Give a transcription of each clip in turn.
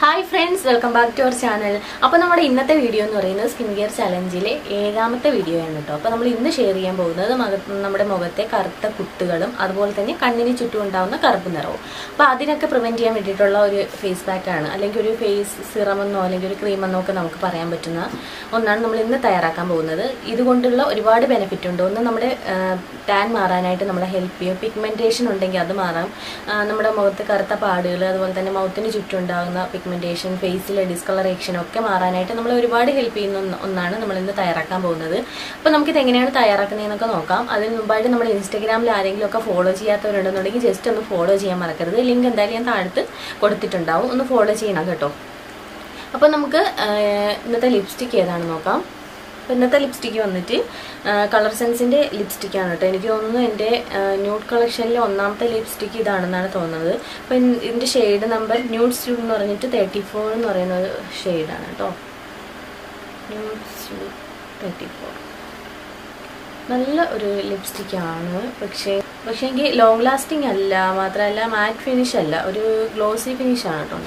hi friends welcome back to our channel അപ്പോൾ നമ്മുടെ ഇന്നത്തെ വീഡിയോ എന്ന് പറയുന്നത് സ്കിൻ കെയർ ചലഞ്ചിലെ ഏഴാമത്തെ വീഡിയോ ആണ് കേട്ടോ അപ്പോൾ നമ്മൾ ഇന്ന് ഷെയർ ചെയ്യാൻ പോകുന്നത് മക- നമ്മുടെ മുഖത്തെ കറുത്ത കുത്തുകളും അതുപോലെ തന്നെ കണ്ണിന് ചുറ്റും ഉണ്ടാകുന്ന കറുപ്പ് നിറവും അപ്പോൾ അതിനൊക്കെ പ്രിവെൻറ്റ് ചെയ്യാൻ വേണ്ടിയിട്ടുള്ള ഒരു ഫേസ് പാക്ക് ആണ് അല്ലെങ്കിൽ ഒരു ഫേസ് സിറമെന്നോ അല്ലെങ്കിൽ ഒരു ക്രീമെന്നോ ഒക്കെ നമുക്ക് പറയാൻ പറ്റുന്ന ഒന്നാണ് നമ്മൾ ഇന്ന് തയ്യാറാക്കാൻ പോകുന്നത് ഇതുകൊണ്ടുള്ള ഒരുപാട് ബെനിഫിറ്റ് ഉണ്ട് ഒന്ന് നമ്മുടെ ടാൻ മാറാനായിട്ട് നമ്മളെ ഹെൽപ്പ് ചെയ്യും പിഗ്മെൻറ്റേഷൻ ഉണ്ടെങ്കിൽ അത് മാറാം ആ, നമ്മുടെ മുഖത്ത് കറുത്ത പാടുകൾ അതുപോലെ തന്നെ മൗത്തിന് ചുറ്റും ഉണ്ടാകുന്ന പിഗ്മെൻറ്റേഷൻ ഫേസിലെ ഡിസ്കളറേഷൻ ഒക്കെ മാറാനായിട്ട് നമ്മൾ ഒരുപാട് ഹെൽപ്പ് ചെയ്യുന്ന ഒന്ന് ഒന്നാണ് നമ്മൾ ഇന്ന് തയ്യാറാക്കാൻ പോകുന്നത് അപ്പോൾ നമുക്കിത് എങ്ങനെയാണ് തയ്യാറാക്കുന്നതെന്നൊക്കെ നോക്കാം അതിന് മുമ്പായിട്ട് നമ്മൾ ഇൻസ്റ്റാഗ്രാമിൽ ആരെങ്കിലും ഒക്കെ ഫോളോ ചെയ്യാത്തവരുണ്ടെന്നുണ്ടെങ്കിൽ ജസ്റ്റ് ഒന്ന് ഫോളോ ചെയ്യാൻ മറക്കരുത് ലിങ്ക് എന്തായാലും ഞാൻ താഴത്ത് കൊടുത്തിട്ടുണ്ടാവും ഒന്ന് ഫോളോ ചെയ്യണം കേട്ടോ അപ്പോൾ നമുക്ക് ആ, ഇന്നത്തെ ലിപ്സ്റ്റിക് ഏതാണെന്ന് നോക്കാം അപ്പോൾ ഇന്നത്തെ ലിപ്സ്റ്റിക്ക് വന്നിട്ട് കളർ സെൻസിൻ്റെ ലിപ്സ്റ്റിക്കാണ് കേട്ടോ എനിക്ക് തോന്നുന്നു എൻ്റെ ന്യൂഡ് കളക്ഷനിലെ ഒന്നാമത്തെ ലിപ്സ്റ്റിക്ക് ഇതാണെന്നാണ് തോന്നുന്നത് അപ്പോൾ ഇൻ- ഇതിൻ്റെ ഷെയ്ഡ് നമ്പർ ന്യൂഡ് സ്യൂഡ് എന്ന് പറഞ്ഞിട്ട് തേർട്ടി ഫോർ എന്ന് പറയുന്ന ഒരു ഷെയ്ഡാണ് കേട്ടോ ന്യൂഡ് സ്യൂഡ് തേർട്ടി ഫോർ നല്ല ഒരു ലിപ്സ്റ്റിക്കാണ് പക്ഷേ പക്ഷേ എനിക്ക് ലോങ് ലാസ്റ്റിംഗ് അല്ല മാത്രമല്ല മാറ്റ് ഫിനിഷ് അല്ല ഒരു ഗ്ലോസി ഫിനിഷാണ് കേട്ടോ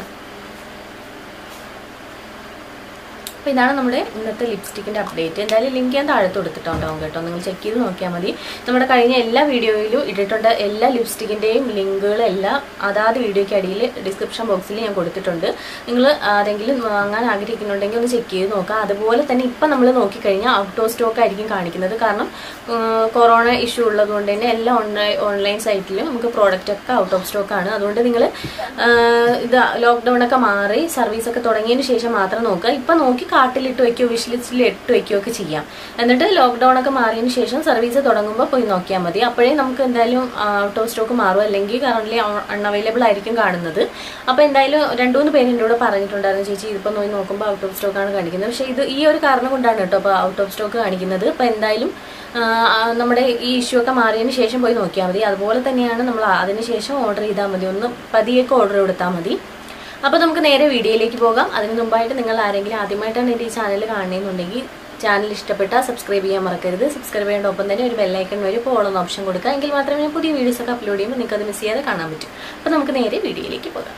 അപ്പോൾ ഇതാണ് നമ്മുടെ ഇന്നത്തെ ലിപ്സ്റ്റിക്കിൻ്റെ അപ്ഡേറ്റ് എന്തായാലും ലിങ്ക് ഞാൻ താഴത്ത് കൊടുത്തിട്ടുണ്ടാവും കേട്ടോ നിങ്ങൾ ചെക്ക് ചെയ്ത് നോക്കിയാൽ മതി നമ്മുടെ കഴിഞ്ഞ എല്ലാ വീഡിയോയിലും ഇട്ടിട്ടുണ്ട് എല്ലാ ലിപ്സ്റ്റിക്കിൻ്റെയും ലിങ്കുകളെല്ലാം അതാത് വീഡിയോയ്ക്ക് അടിയിൽ ഡിസ്ക്രിപ്ഷൻ ബോക്സിൽ ഞാൻ കൊടുത്തിട്ടുണ്ട് നിങ്ങൾ ആരെങ്കിലും വാങ്ങാൻ ആഗ്രഹിക്കുന്നുണ്ടെങ്കിൽ ഒന്ന് ചെക്ക് ചെയ്ത് നോക്കാം അതുപോലെ തന്നെ ഇപ്പം നമ്മൾ നോക്കിക്കഴിഞ്ഞാൽ ഔട്ട് ഓഫ് സ്റ്റോക്ക് ആയിരിക്കും കാണിക്കുന്നത് കാരണം കൊറോണ ഇഷ്യൂ ഉള്ളതുകൊണ്ട് തന്നെ എല്ലാ ഓൺലൈൻ ഓൺലൈൻ സൈറ്റിലും നമുക്ക് പ്രോഡക്റ്റ് ഒക്കെ ഔട്ട് ഓഫ് സ്റ്റോക്ക് ആണ് അതുകൊണ്ട് നിങ്ങൾ ഇത് ലോക്ക്ഡൗൺ ഒക്കെ മാറി സർവീസ് ഒക്കെ തുടങ്ങിയതിന് ശേഷം മാത്രം നോക്കുക ഇപ്പം നോക്കി കാർട്ടിലിട്ട് വയ്ക്കുകയോ വിഷ് ലിസ്റ്റിൽ ഇട്ട് വയ്ക്കുകയോ ഒക്കെ ചെയ്യാം എന്നിട്ട് ലോക്ക്ഡൗൺ ഒക്കെ മാറിയതിന് ശേഷം സർവീസ് തുടങ്ങുമ്പോൾ പോയി നോക്കിയാൽ മതി അപ്പോഴേ നമുക്ക് എന്തായാലും ഔട്ട് ഓഫ് സ്റ്റോക്ക് മാറും അല്ലെങ്കിൽ കറന്റ് അൺഅവൈലബിൾ ആയിരിക്കും കാണുന്നത് അപ്പോൾ എന്തായാലും രണ്ടു മൂന്ന് പേര് എൻ്റെ കൂടെ പറഞ്ഞിട്ടുണ്ടായിരുന്നു ചേച്ചി ഇതിപ്പോൾ നോക്കി നോക്കുമ്പോൾ ഔട്ട് ഓഫ് സ്റ്റോക്ക് ആണ് കാണിക്കുന്നത് പക്ഷേ ഇത് ഈ ഒരു കാരണം കൊണ്ടാണ് കേട്ടോ അപ്പോൾ ഔട്ട് ഓഫ് സ്റ്റോക്ക് കാണിക്കുന്നത് അപ്പോൾ എന്തായാലും ആ, ആ, നമ്മുടെ ഈ ഇഷ്യൂ ഒക്കെ മാറിയതിന് ശേഷം പോയി നോക്കിയാൽ മതി അതുപോലെ തന്നെയാണ് നമ്മൾ അതിന് ശേഷം ഓർഡർ ചെയ്താൽ മതി ഒന്ന് പതിയൊക്കെ ഓർഡർ കൊടുത്താൽ മതി അപ്പോൾ നമുക്ക് നേരെ വീഡിയോയിലേക്ക് പോകാം അതിന് മുമ്പായിട്ട് നിങ്ങൾ ആരെങ്കിലും ആദ്യമായിട്ടാണ് എൻ്റെ ഈ ചാനൽ കാണുന്നുണ്ടെങ്കിൽ ചാനൽ ഇഷ്ടപ്പെട്ടാൽ സബ്സ്ക്രൈബ് ചെയ്യാൻ മറക്കരുത് സബ്സ്ക്രൈബ് ചെയ്യേണ്ട ഒപ്പം തന്നെ ഒരു ബെല്ലൈക്കൺ വരെ പോളെന്ന ഓപ്ഷൻ കൊടുക്കുക എങ്കിൽ മാത്രമേ ഞാൻ പുതിയ വീഡിയോസ് ഒക്കെ അപ്ലോഡ് ചെയ്യുമ്പോൾ നിങ്ങൾക്ക് അത് മിസ് ചെയ്യാതെ കാണാൻ പറ്റും അപ്പോൾ നമുക്ക് നേരെ വീഡിയോയിലേക്ക് പോകാം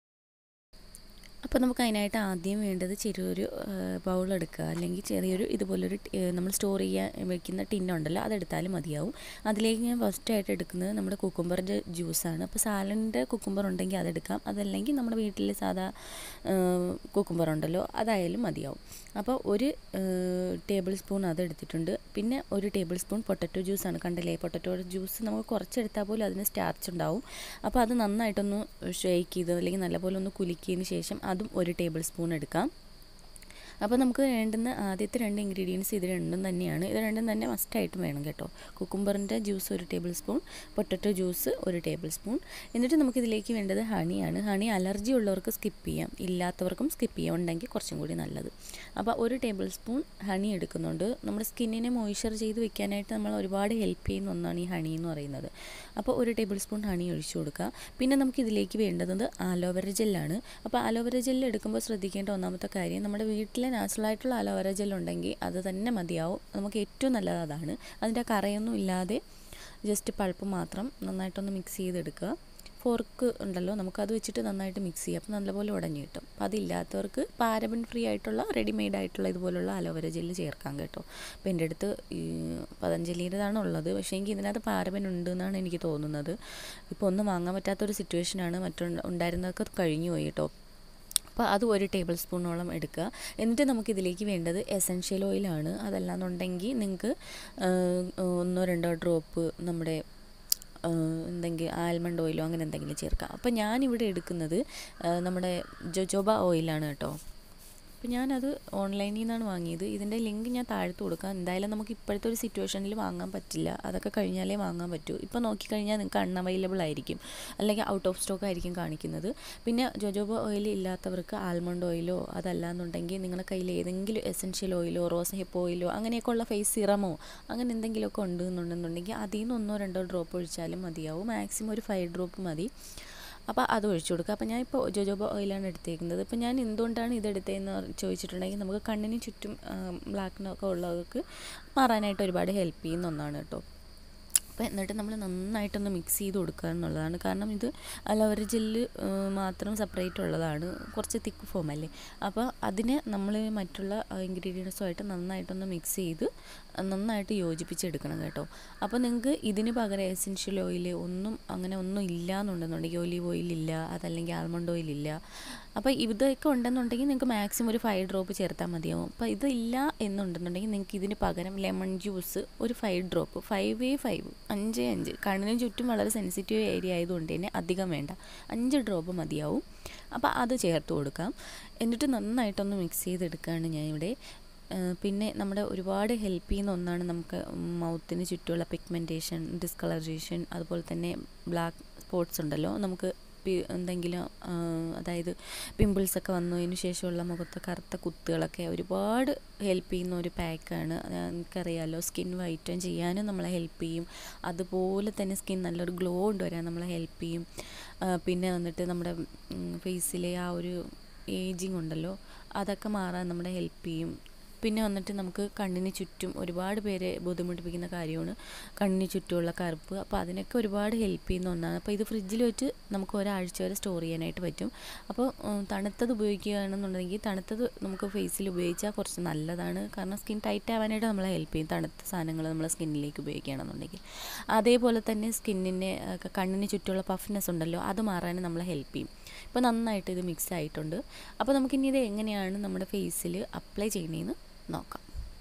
അപ്പോൾ നമുക്ക് അതിനായിട്ട് ആദ്യം വേണ്ടത് ചെറിയൊരു ബൗൾ എടുക്കുക അല്ലെങ്കിൽ ചെറിയൊരു ഇതുപോലൊരു ടി- ഏഹ് നമ്മൾ സ്റ്റോർ ചെയ്യാൻ വെക്കുന്ന ടിന്നുണ്ടല്ലോ അതെടുത്താലും മതിയാവും അതിലേക്ക് ഞാൻ ഫസ്റ്റായിട്ട് എടുക്കുന്നത് നമ്മുടെ കുക്കുംബറിൻ്റെ ജ്യൂസാണ് അപ്പോൾ സാലൻ്റെ കുക്കുംബർ ഉണ്ടെങ്കിൽ അതെടുക്കാം അതല്ലെങ്കിൽ നമ്മുടെ വീട്ടിൽ സാധാ കുക്കുംബർ ഉണ്ടല്ലോ അതായാലും മതിയാവും അപ്പോൾ ഒരു ടേബിൾ സ്പൂൺ അതെടുത്തിട്ടുണ്ട് പിന്നെ ഒരു ടേബിൾ സ്പൂൺ പൊട്ടറ്റോ ജ്യൂസാണ് കണ്ടില്ലേ പൊട്ടറ്റോ ജ്യൂസ് നമുക്ക് കുറച്ചെടുത്താൽ പോലും അതിന് സ്റ്റാർച്ച് ഉണ്ടാവും അപ്പോൾ അത് നന്നായിട്ടൊന്ന് ഷേക്ക് ചെയ്ത് അല്ലെങ്കിൽ നല്ലപോലെ ഒന്ന് കുലുക്കിയതിന് ശേഷം അതും ഒരു ടേബിൾ സ്പൂൺ എടുക്കാം അപ്പോൾ നമുക്ക് വേണ്ടുന്ന ആദ്യത്തെ രണ്ട് ഇൻഗ്രീഡിയൻസ് ഇത് രണ്ടും തന്നെയാണ് ഇത് രണ്ടും തന്നെ മസ്റ്റായിട്ടും വേണം കേട്ടോ കുക്കുംബറിൻ്റെ ജ്യൂസ് ഒരു ടേബിൾ സ്പൂൺ പൊട്ടറ്റോ ജ്യൂസ് ഒരു ടേബിൾ സ്പൂൺ എന്നിട്ട് നമുക്ക് ഇതിലേക്ക് വേണ്ടത് ഹണിയാണ് ഹണി അലർജി ഉള്ളവർക്ക് സ്കിപ്പ് ചെയ്യാം ഇല്ലാത്തവർക്കും സ്കിപ്പ് ചെയ്യാം ഉണ്ടെങ്കിൽ കുറച്ചും കൂടി നല്ലത് അപ്പോൾ ഒരു ടേബിൾ സ്പൂൺ ഹണി എടുക്കുന്നുണ്ട് നമ്മുടെ സ്കിന്നിനെ മോയ്സ്ചർ ചെയ്ത് വെക്കാനായിട്ട് നമ്മൾ ഒരുപാട് ഹെൽപ്പ് ചെയ്യുന്ന ഒന്നാണ് ഈ ഹണി എന്ന് പറയുന്നത് അപ്പോൾ ഒരു ടേബിൾ സ്പൂൺ ഹണി ഒഴിച്ചു കൊടുക്കുക പിന്നെ നമുക്ക് ഇതിലേക്ക് വേണ്ടത് ആലോവേര ജെല്ലാണ് അപ്പോൾ ആലോവേര ജെല്ല് എടുക്കുമ്പോൾ ശ്രദ്ധിക്കേണ്ട ഒന്നാമത്തെ കാര്യം നമ്മുടെ വീട്ടിലെ നാച്ചുറലായിട്ടുള്ള ആലോവേര ജെൽ ഉണ്ടെങ്കിൽ അത് തന്നെ മതിയാവും നമുക്ക് ഏറ്റവും നല്ലത് അതാണ് അതിൻ്റെ കറയൊന്നും ഇല്ലാതെ ജസ്റ്റ് പൾപ്പ് മാത്രം നന്നായിട്ടൊന്ന് മിക്സ് ചെയ്തെടുക്കുക ഫോർക്ക് ഉണ്ടല്ലോ നമുക്കത് വെച്ചിട്ട് നന്നായിട്ട് മിക്സ് ചെയ്യാം അപ്പോൾ നല്ലപോലെ ഉടഞ്ഞു കിട്ടും അപ്പോൾ അതില്ലാത്തവർക്ക് പാരബൻ ഫ്രീ ആയിട്ടുള്ള റെഡിമെയ്ഡ് ആയിട്ടുള്ള ഇതുപോലുള്ള അലോവേര ജെല്ല് ചേർക്കാം കേട്ടോ അപ്പോൾ എൻ്റെ അടുത്ത് ഈ പതഞ്ജലിയുടേതാണ് ഉള്ളത് പക്ഷേ എനിക്ക് ഇതിനകത്ത് പാരബൻ ഉണ്ട് എന്നാണ് എനിക്ക് തോന്നുന്നത് ഇപ്പോൾ ഒന്നും വാങ്ങാൻ പറ്റാത്തൊരു സിറ്റുവേഷനാണ് മറ്റു ഉണ്ടായിരുന്നതൊക്കെ കഴിഞ്ഞു പോയി കേട്ടോ അപ്പോൾ അത് ഒരു ടേബിൾ സ്പൂണോളം എടുക്കുക എന്നിട്ട് നമുക്കിതിലേക്ക് വേണ്ടത് എസൻഷ്യൽ ഓയിലാണ് അതല്ലാന്നുണ്ടെങ്കിൽ നിങ്ങൾക്ക് ഒന്നോ രണ്ടോ ഡ്രോപ്പ് നമ്മുടെ എന്തെങ്കിലും ആൽമണ്ട് ഓയിലോ അങ്ങനെ എന്തെങ്കിലും ചേർക്കാം അപ്പോൾ ഞാനിവിടെ എടുക്കുന്നത് ആ, നമ്മുടെ ജൊജോബ ഓയിലാണ് കേട്ടോ അപ്പോൾ ഞാനത് ഓൺലൈനിൽ നിന്നാണ് വാങ്ങിയത് ഇതിൻ്റെ ലിങ്ക് ഞാൻ താഴത്ത് കൊടുക്കാം എന്തായാലും നമുക്ക് ഇപ്പോഴത്തെ ഒരു സിറ്റുവേഷനിൽ വാങ്ങാൻ പറ്റില്ല അതൊക്കെ കഴിഞ്ഞാലേ വാങ്ങാൻ പറ്റൂ ഇപ്പോൾ നോക്കിക്കഴിഞ്ഞാൽ നിങ്ങൾക്ക് അൺഅവൈലബിൾ ആയിരിക്കും അല്ലെങ്കിൽ ഔട്ട് ഓഫ് സ്റ്റോക്ക് ആയിരിക്കും കാണിക്കുന്നത് പിന്നെ ജോജോബ ഓയിൽ ഇല്ലാത്തവർക്ക് ആൽമണ്ട് ഓയിലോ അതല്ലാന്നുണ്ടെങ്കിൽ നിങ്ങളുടെ കയ്യിൽ ഏതെങ്കിലും എസെൻഷ്യൽ ഓയിലോ റോസ് ഹിപ്പ് ഓയിലോ അങ്ങനെയൊക്കെ ഉള്ള ഫേസ് സിറമോ അങ്ങനെ എന്തെങ്കിലുമൊക്കെ ഉണ്ടെന്നുണ്ടെന്നുണ്ടെങ്കിൽ അതിൽ നിന്ന് ഒന്നോ രണ്ടോ ഡ്രോപ്പ് ഒഴിച്ചാലും മതിയാവും മാക്സിമം ഒരു ഫൈവ് ഡ്രോപ്പ് മതി അപ്പോൾ അത് ഒഴിച്ചു കൊടുക്കുക അപ്പോൾ ഞാൻ ഇപ്പോൾ ജോജോബ ഓയിലാണ് എടുത്തേക്കുന്നത് അപ്പോൾ ഞാൻ എന്തുകൊണ്ടാണ് ഇത് എടുത്തതെന്ന് ചോദിച്ചിട്ടുണ്ടെങ്കിൽ നമുക്ക് കണ്ണിന് ചുറ്റും ബ്ലാക്കിനൊക്കെ ഉള്ളവർക്ക് മാറാനായിട്ട് ഒരുപാട് ഹെൽപ്പ് ചെയ്യുന്ന ഒന്നാണ് കേട്ടോ അപ്പോൾ എന്നിട്ട് നമ്മൾ നന്നായിട്ടൊന്ന് മിക്സ് ചെയ്ത് കൊടുക്കുക എന്നുള്ളതാണ് കാരണം ഇത് അലോവര ജെല്ല് മാത്രം സെപ്പറേറ്റ് ഉള്ളതാണ് കുറച്ച് തിക്ക് ഫോം അല്ലേ അപ്പോൾ അതിനെ നമ്മൾ മറ്റുള്ള ഇൻഗ്രീഡിയൻസുമായിട്ട് നന്നായിട്ടൊന്ന് മിക്സ് ചെയ്ത് നന്നായിട്ട് യോജിപ്പിച്ചെടുക്കണം കേട്ടോ അപ്പോൾ നിങ്ങൾക്ക് ഇതിന് പകരം എസെൻഷ്യൽ ഓയിൽ ഒന്നും അങ്ങനെ ഒന്നും ഇല്ല എന്നുണ്ടെന്നുണ്ടെങ്കിൽ ഒലീവ് ഓയിൽ ഇല്ല അതല്ലെങ്കിൽ ആൽമണ്ട് ഓയിൽ ഇല്ല അപ്പോൾ ഇതൊക്കെ ഉണ്ടെന്നുണ്ടെങ്കിൽ നിങ്ങൾക്ക് മാക്സിമം ഒരു ഫൈവ് ഡ്രോപ്പ് ചേർത്താൽ മതിയാവും അപ്പോൾ ഇതില്ല എന്നുണ്ടെന്നുണ്ടെങ്കിൽ നിങ്ങൾക്ക് ഇതിന് പകരം ലെമൺ ജ്യൂസ് ഒരു ഫൈവ് ഡ്രോപ്പ് ഫൈവ് ഫൈവ് അഞ്ച് അഞ്ച് കണ്ണിന് ചുറ്റും വളരെ സെൻസിറ്റീവ് ഏരിയ ആയതുകൊണ്ട് തന്നെ അധികം വേണ്ട അഞ്ച് ഡ്രോപ്പ് മതിയാവും അപ്പോൾ അത് ചേർത്ത് കൊടുക്കാം എന്നിട്ട് നന്നായിട്ടൊന്ന് മിക്സ് ചെയ്തെടുക്കുകയാണ് ഞാൻ ഇവിടെ പിന്നെ നമ്മുടെ ഒരുപാട് ഹെൽപ്പ് ചെയ്യുന്ന ഒന്നാണ് നമുക്ക് മൗത്തിന് ചുറ്റുമുള്ള പിഗ്മെൻറ്റേഷൻ ഡിസ്കളറേഷൻ അതുപോലെ തന്നെ ബ്ലാക്ക് സ്പോട്ട്സ് ഉണ്ടല്ലോ നമുക്ക് എന്തെങ്കിലും അതായത് പിമ്പിൾസൊക്കെ വന്നതിന് ശേഷമുള്ള മുഖത്ത് കറുത്ത കുത്തുകളൊക്കെ ഒരുപാട് ഹെൽപ്പ് ചെയ്യുന്ന ഒരു പാക്കാണ് നമുക്കറിയാമല്ലോ സ്കിൻ വൈറ്റൻ ചെയ്യാനും നമ്മളെ ഹെൽപ്പ് ചെയ്യും അതുപോലെ തന്നെ സ്കിൻ നല്ലൊരു ഗ്ലോ കൊണ്ടുവരാൻ നമ്മളെ ഹെൽപ്പ് ചെയ്യും പിന്നെ വന്നിട്ട് നമ്മുടെ ഫേസിലെ ആ ഒരു ഏജിങ് ഉണ്ടല്ലോ അതൊക്കെ മാറാൻ നമ്മളെ ഹെൽപ്പ് ചെയ്യും പിന്നെ വന്നിട്ട് നമുക്ക് കണ്ണിന് ചുറ്റും ഒരുപാട് പേരെ ബുദ്ധിമുട്ടിപ്പിക്കുന്ന കാര്യമാണ് കണ്ണിന് ചുറ്റുമുള്ള കറുപ്പ് അപ്പോൾ അതിനൊക്കെ ഒരുപാട് ഹെൽപ്പ് ചെയ്യുന്ന ഒന്നാണ് അപ്പോൾ ഇത് ഫ്രിഡ്ജിൽ വെച്ച് നമുക്ക് ഒരാഴ്ച വരെ സ്റ്റോർ ചെയ്യാനായിട്ട് പറ്റും അപ്പോൾ തണുത്തത് ഉപയോഗിക്കുകയാണെന്നുണ്ടെങ്കിൽ തണുത്തത് നമുക്ക് ഫേസിൽ ഉപയോഗിച്ചാൽ കുറച്ച് നല്ലതാണ് കാരണം സ്കിൻ ടൈറ്റ് ആവാനായിട്ട് നമ്മളെ ഹെൽപ്പ് ചെയ്യും തണുത്ത സാധനങ്ങൾ നമ്മളെ സ്കിന്നിലേക്ക് ഉപയോഗിക്കുകയാണെന്നുണ്ടെങ്കിൽ അതേപോലെ തന്നെ സ്കിന്നിനെ കണ്ണിന് ചുറ്റുമുള്ള പഫ്നെസ് ഉണ്ടല്ലോ അത് മാറാനും നമ്മളെ ഹെൽപ്പ് ചെയ്യും ഇപ്പോൾ നന്നായിട്ട് ഇത് മിക്സ് ആയിട്ടുണ്ട് അപ്പോൾ നമുക്കിനി ഇത് എങ്ങനെയാണ് നമ്മുടെ ഫേസിൽ അപ്ലൈ ചെയ്യുന്നതെന്ന് നോക്കാം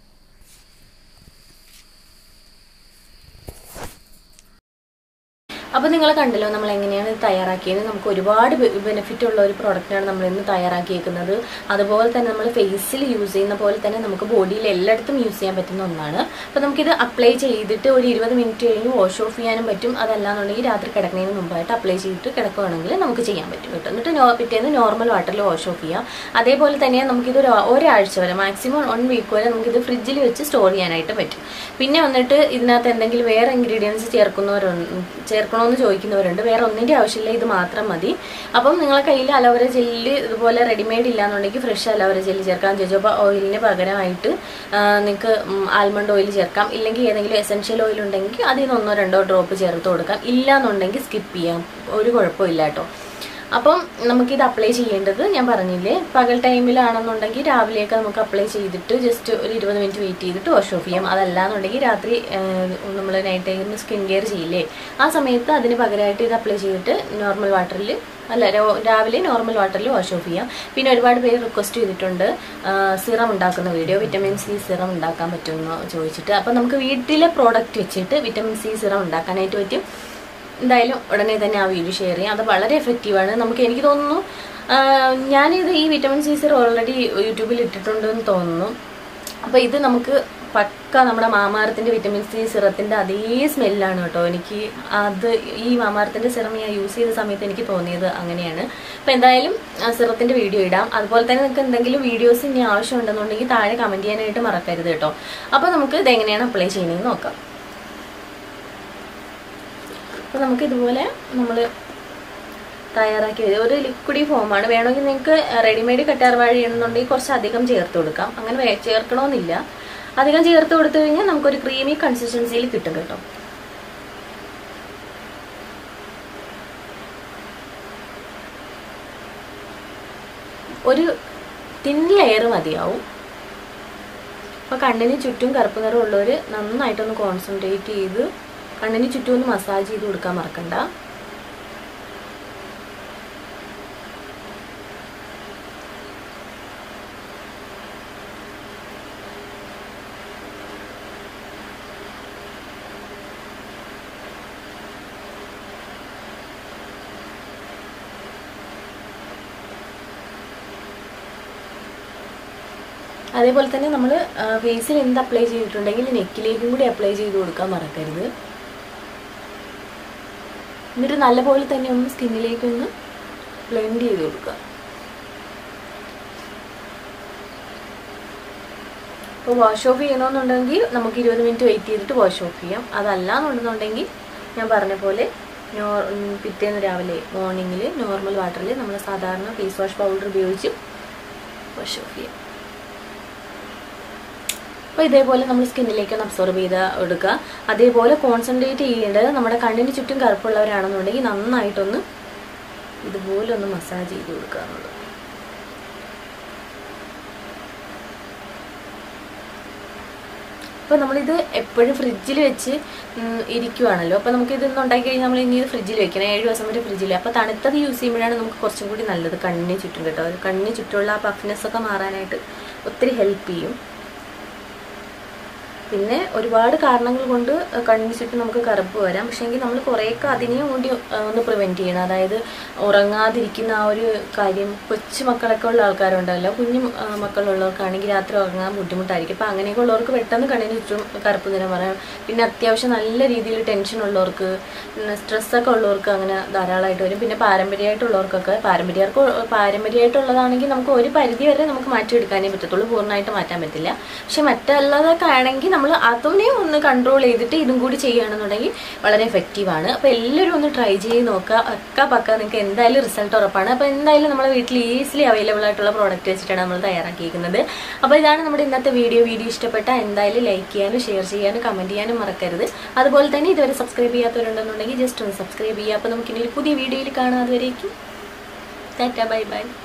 അപ്പോൾ നിങ്ങൾ കണ്ടല്ലോ നമ്മൾ എങ്ങനെയാണ് ഇത് തയ്യാറാക്കിയത് നമുക്ക് ഒരുപാട് ബെനിഫിറ്റ് ഉള്ള ഒരു പ്രോഡക്റ്റാണ് നമ്മൾ ഇന്ന് തയ്യാറാക്കിയേക്കുന്നത് അതുപോലെ തന്നെ നമ്മൾ ഫേസിൽ യൂസ് ചെയ്യുന്ന പോലെ തന്നെ നമുക്ക് ബോഡിയിൽ എല്ലായിടത്തും യൂസ് ചെയ്യാൻ പറ്റുന്ന ഒന്നാണ് അപ്പോൾ നമുക്കിത് അപ്ലൈ ചെയ്തിട്ട് ഒരു ഇരുപത് മിനിറ്റ് കഴിഞ്ഞ് വാഷ് ഓഫ് ചെയ്യാനും പറ്റും അതല്ലാന്നുണ്ടെങ്കിൽ രാത്രി കിടക്കുന്നതിന് മുമ്പായിട്ട് അപ്ലൈ ചെയ്തിട്ട് കിടക്കുകയാണെങ്കിൽ നമുക്ക് ചെയ്യാൻ പറ്റും കേട്ടോ എന്നിട്ട് നോ പിറ്റേന്ന് നോർമൽ വാട്ടറിൽ വാഷ് ഓഫ് ചെയ്യാം അതേപോലെ തന്നെ നമുക്കിത് ഒരു ഒരാഴ്ച വരെ മാക്സിമം വൺ വീക്ക് വരെ നമുക്കിത് ഫ്രിഡ്ജിൽ വെച്ച് സ്റ്റോർ ചെയ്യാനായിട്ട് പറ്റും പിന്നെ വന്നിട്ട് ഇതിനകത്ത് എന്തെങ്കിലും വേറെ ഇൻഗ്രീഡിയൻസ് ചേർക്കുന്നവരുണ്ട് ചേർക്കണോ എന്ന് ചോദിക്കുന്നവരുണ്ട് വേറെ ഒന്നിൻ്റെ ആവശ്യമില്ല ഇത് മാത്രം മതി അപ്പം നിങ്ങളെ കയ്യിൽ അലോവര ജെല്ല് ഇതുപോലെ റെഡിമെയ്ഡ് ഇല്ലാന്നുണ്ടെങ്കിൽ ഫ്രഷ് അലോവര ജെല്ല് ചേർക്കാം ജോജോബ ഓയിലിന് പകരമായിട്ട് നിങ്ങൾക്ക് ആൽമണ്ട് ഓയിൽ ചേർക്കാം ഇല്ലെങ്കിൽ ഏതെങ്കിലും എസെൻഷ്യൽ ഓയിൽ ഉണ്ടെങ്കിൽ അതിൽ നിന്ന് ഒന്നോ രണ്ടോ ഡ്രോപ്പ് ചേർത്ത് കൊടുക്കാം ഇല്ലാന്നുണ്ടെങ്കിൽ സ്കിപ്പ് ചെയ്യാം ഒരു കുഴപ്പമില്ല കേട്ടോ അപ്പം നമുക്കിത് അപ്ലൈ ചെയ്യേണ്ടത് ഞാൻ പറഞ്ഞില്ലേ പകൽ ടൈമിലാണെന്നുണ്ടെങ്കിൽ രാവിലെയൊക്കെ നമുക്ക് അപ്ലൈ ചെയ്തിട്ട് ജസ്റ്റ് ഒരു ഇരുപത് മിനിറ്റ് വെയിറ്റ് ചെയ്തിട്ട് വാഷ് ഓഫ് ചെയ്യാം അതല്ലാന്നുണ്ടെങ്കിൽ രാത്രി നമ്മൾ നൈറ്റ് ടൈമിൽ സ്കിൻ കെയർ ചെയ്യില്ലേ ആ സമയത്ത് അതിന് പകരമായിട്ട് ഇത് അപ്ലൈ ചെയ്തിട്ട് നോർമൽ വാട്ടറിൽ അല്ല രാവിലെ നോർമൽ വാട്ടറിൽ വാഷ് ഓഫ് ചെയ്യാം പിന്നെ ഒരുപാട് പേര് റിക്വസ്റ്റ് ചെയ്തിട്ടുണ്ട് സിറം ഉണ്ടാക്കുന്ന വീഡിയോ വിറ്റമിൻ സി സിറം ഉണ്ടാക്കാൻ പറ്റുമെന്ന് ചോദിച്ചിട്ട് അപ്പം നമുക്ക് വീട്ടിലെ പ്രോഡക്റ്റ് വെച്ചിട്ട് വിറ്റമിൻ സി സിറം ഉണ്ടാക്കാനായിട്ട് പറ്റും എന്തായാലും ഉടനെ തന്നെ ആ വീഡിയോ ഷെയർ ചെയ്യാം അത് വളരെ എഫക്റ്റീവാണ് നമുക്ക് എനിക്ക് തോന്നുന്നു ഞാനിത് ഈ വിറ്റമിൻ സി സിറം ഓൾറെഡി യൂട്യൂബിൽ ഇട്ടിട്ടുണ്ടെന്ന് തോന്നുന്നു അപ്പോൾ ഇത് നമുക്ക് പക്ക നമ്മുടെ മാമാരത്തിൻ്റെ വിറ്റമിൻ സി സിറത്തിൻ്റെ അതേ സ്മെല്ലാണ് കേട്ടോ എനിക്ക് അത് ഈ മാമാരത്തിൻ്റെ സിറം ഞാൻ യൂസ് ചെയ്ത സമയത്ത് എനിക്ക് തോന്നിയത് അങ്ങനെയാണ് അപ്പോൾ എന്തായാലും സിറത്തിൻ്റെ വീഡിയോ ഇടാം അതുപോലെ തന്നെ നിങ്ങൾക്ക് എന്തെങ്കിലും വീഡിയോസ് ഇനി ആവശ്യമുണ്ടെന്നുണ്ടെങ്കിൽ താഴെ കമൻറ്റ് ചെയ്യാനായിട്ട് മറക്കരുത് കേട്ടോ അപ്പോൾ നമുക്ക് ഇതെങ്ങനെയാണ് അപ്ലൈ ചെയ്യുന്നതെന്ന് നോക്കാം അപ്പോൾ നമുക്ക് ഇതുപോലെ നമ്മൾ തയ്യാറാക്കി വരും ഒരു ലിക്വിഡി ഫോമാണ് വേണമെങ്കിൽ നിങ്ങൾക്ക് റെഡിമെയ്ഡ് കറ്റാർ വാഴ ചെയ്യണമെന്നുണ്ടെങ്കിൽ കുറച്ച് അധികം ചേർത്ത് കൊടുക്കാം അങ്ങനെ ചേർക്കണമെന്നില്ല അധികം ചേർത്ത് കൊടുത്തു കഴിഞ്ഞാൽ നമുക്കൊരു ക്രീമി കൺസിസ്റ്റൻസിയിൽ കിട്ടും കേട്ടോ ഒരു തിൻ ലെയർ മതിയാവും അപ്പോൾ കണ്ണിന് ചുറ്റും കറുപ്പ് നിറം ഉള്ളവർ നന്നായിട്ടൊന്ന് കോൺസെൻട്രേറ്റ് ചെയ്ത് കണ്ണിന് ചുറ്റും ഒന്ന് മസാജ് ചെയ്ത് കൊടുക്കാൻ മറക്കണ്ട അതേപോലെ തന്നെ നമ്മൾ ഫേസിൽ എന്ത് അപ്ലൈ ചെയ്തിട്ടുണ്ടെങ്കിൽ നെക്കിലേക്കും കൂടി അപ്ലൈ ചെയ്ത് കൊടുക്കാൻ മറക്കരുത് എന്നിട്ട് നല്ലപോലെ തന്നെ ഒന്ന് സ്കിന്നിലേക്കൊന്ന് ബ്ലെൻഡ് ചെയ്ത് കൊടുക്കുക അപ്പോൾ വാഷ് ഓഫ് ചെയ്യണമെന്നുണ്ടെങ്കിൽ നമുക്ക് ഇരുപത് മിനിറ്റ് വെയിറ്റ് ചെയ്തിട്ട് വാഷ് ഓഫ് ചെയ്യാം അതല്ല എന്നുണ്ടെന്നുണ്ടെങ്കിൽ ഞാൻ പറഞ്ഞ പോലെ നോ പിറ്റേന്ന് രാവിലെ മോർണിംഗിൽ നോർമൽ വാട്ടറിൽ നമ്മൾ സാധാരണ ഫേസ് വാഷ് പൗഡർ ഉപയോഗിച്ച് വാഷ് ഓഫ് ചെയ്യാം അപ്പോൾ ഇതേപോലെ നമ്മൾ സ്കിന്നിലേക്ക് ഒന്ന് അബ്സോർബ് ചെയ്ത് എടുക്കുക അതേപോലെ കോൺസെൻട്രേറ്റ് ചെയ്യേണ്ടത് നമ്മുടെ കണ്ണിന് ചുറ്റും കറുപ്പുള്ളവരാണെന്നുണ്ടെങ്കിൽ നന്നായിട്ടൊന്ന് ഇതുപോലെ ഒന്ന് മസാജ് ചെയ്ത് കൊടുക്കുക എന്നുള്ളത് അപ്പോൾ നമ്മളിത് എപ്പോഴും ഫ്രിഡ്ജിൽ വെച്ച് ഉം, ഇരിക്കുവാണല്ലോ അപ്പോൾ നമുക്ക് ഇതൊന്നും ഉണ്ടാക്കി കഴിഞ്ഞാൽ നമ്മൾ ഇനി ഇത് ഫ്രിഡ്ജിൽ വെക്കണം ഏഴ് ദിവസം വരെ ഫ്രിഡ്ജിൽ അപ്പോൾ തണുത്തത് യൂസ് ചെയ്യുമ്പോഴാണ് നമുക്ക് കുറച്ചും കൂടി നല്ലത് കണ്ണിന് ചുറ്റും കേട്ടോ അത് കണ്ണിന് ചുറ്റുമുള്ള ആ പഫ്നെസ് ഒക്കെ മാറാനായിട്ട് ഒത്തിരി ഹെൽപ്പ് ചെയ്യും പിന്നെ ഒരുപാട് കാരണങ്ങൾ കൊണ്ട് കണ്ണിന് ചുറ്റും നമുക്ക് കറുപ്പ് വരാം പക്ഷേങ്കിൽ നമ്മൾ കുറേയൊക്കെ അതിനെയും കൂടി ആ, ഒന്ന് പ്രിവെൻറ്റ് ചെയ്യണം അതായത് ഉറങ്ങാതിരിക്കുന്ന ആ ഒരു കാര്യം കൊച്ചു മക്കളൊക്കെ ഉള്ള ആൾക്കാരുണ്ടല്ലോ കുഞ്ഞു ആ, മക്കളുള്ളവർക്കാണെങ്കിൽ രാത്രി ഉറങ്ങാൻ ബുദ്ധിമുട്ടായിരിക്കും അപ്പോൾ അങ്ങനെയൊക്കെ ഉള്ളവർക്ക് പെട്ടെന്ന് കണ്ണിന് ചുറ്റും കറുപ്പ് നിറം വരാം പിന്നെ അത്യാവശ്യം നല്ല രീതിയിൽ ടെൻഷൻ ഉള്ളവർക്ക് പിന്നെ സ്ട്രെസ്സൊക്കെ ഉള്ളവർക്ക് അങ്ങനെ ധാരാളമായിട്ട് വരും പിന്നെ പാരമ്പര്യമായിട്ടുള്ളവർക്കൊക്കെ പാരമ്പര്യർക്ക് പാരമ്പര്യമായിട്ടുള്ളതാണെങ്കിൽ നമുക്ക് ഒരു പരിധി വരെ നമുക്ക് മാറ്റിയെടുക്കാനേ പറ്റത്തുള്ളൂ പൂർണ്ണമായിട്ട് മാറ്റാൻ പറ്റില്ല പക്ഷെ മറ്റല്ലാതൊക്കെ ആണെങ്കിൽ നമ്മൾ അതിനെ ഒന്ന് കൺട്രോൾ ചെയ്തിട്ട് ഇതും കൂടി ചെയ്യുകയാണെന്നുണ്ടെങ്കിൽ വളരെ എഫക്റ്റീവാണ് അപ്പോൾ എല്ലാവരും ഒന്ന് ട്രൈ ചെയ്ത് നോക്കുക അക്ക പക്ക നിങ്ങൾക്ക് എന്തായാലും റിസൾട്ട് ഉറപ്പാണ് അപ്പോൾ എന്തായാലും നമ്മുടെ വീട്ടിൽ ഈസിലി അവൈലബിൾ ആയിട്ടുള്ള പ്രോഡക്റ്റ് വെച്ചിട്ടാണ് നമ്മൾ തയ്യാറാക്കിയിരിക്കുന്നത് അപ്പോൾ ഇതാണ് നമ്മുടെ ഇന്നത്തെ വീഡിയോ വീഡിയോ ഇഷ്ടപ്പെട്ടാൽ എന്തായാലും ലൈക്ക് ചെയ്യാനും ഷെയർ ചെയ്യാനും കമൻറ്റ് ചെയ്യാനും മറക്കരുത് അതുപോലെ തന്നെ ഇതുവരെ സബ്സ്ക്രൈബ് ചെയ്യാത്തവരുണ്ടെന്നുണ്ടെങ്കിൽ ജസ്റ്റ് ഒന്ന് സബ്സ്ക്രൈബ് ചെയ്യുക അപ്പോൾ നമുക്ക് ഇനി ഒരു പുതിയ വീഡിയോയിൽ കാണാം അതുവരേക്കും ടാറ്റ ബൈ ബൈ